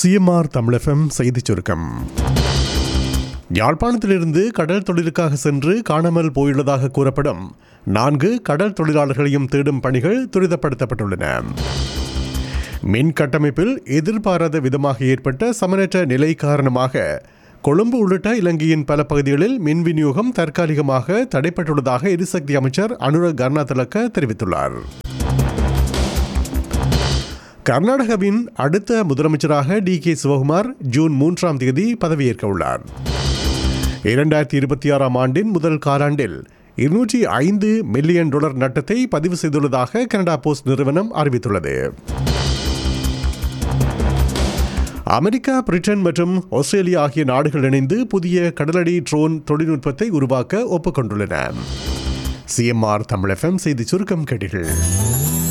CMR தமிழகம் செய்திச் சுருக்கம் யாழ்ப்பாணத்திலிருந்து கடல் தொழிலுக்காக சென்று காணாமல் போயுள்ளதாக கூறப்படும் நான்கு கடல் தொழிலாளர்களையும் தேடும் பணிகள் துரிதப்படுத்தப்பட்டுள்ளன மின் கட்டமைப்பில் எதிர்பாராத விதமாக ஏற்பட்ட சமனற்ற நிலை காரணமாக கொழும்பு உள்ளிட்ட இலங்கையின் பல பகுதிகளில் மின் விநியோகம் தற்காலிகமாக தடைப்பட்டுள்ளதாக எரிசக்தி அமைச்சர் அனுர கர்ணாதிலக்க தெரிவித்துள்ளார் கர்நாடகாவின் அடுத்த முதலமைச்சராக டி கே சிவகுமார் ஜூன் மூன்றாம் தேதி பதவியேற்க உள்ளார் இரண்டாயிரத்தி இருபத்தி ஆறாம் ஆண்டின் முதல் காலாண்டில் இருநூற்றி ஐந்து மில்லியன் டாலர் நட்டத்தை பதிவு செய்துள்ளதாக கனடா போஸ்ட் நிறுவனம் அறிவித்துள்ளது அமெரிக்கா பிரிட்டன் மற்றும் ஆஸ்திரேலியா ஆகிய நாடுகள் இணைந்து புதிய கடலடி ட்ரோன் தொழில்நுட்பத்தை உருவாக்க ஒப்புக்கொண்டுள்ளன சிஎம்ஆர் தமிழ் எஃப்எம் செய்தி சுருக்கம் கேட்டீர்கள்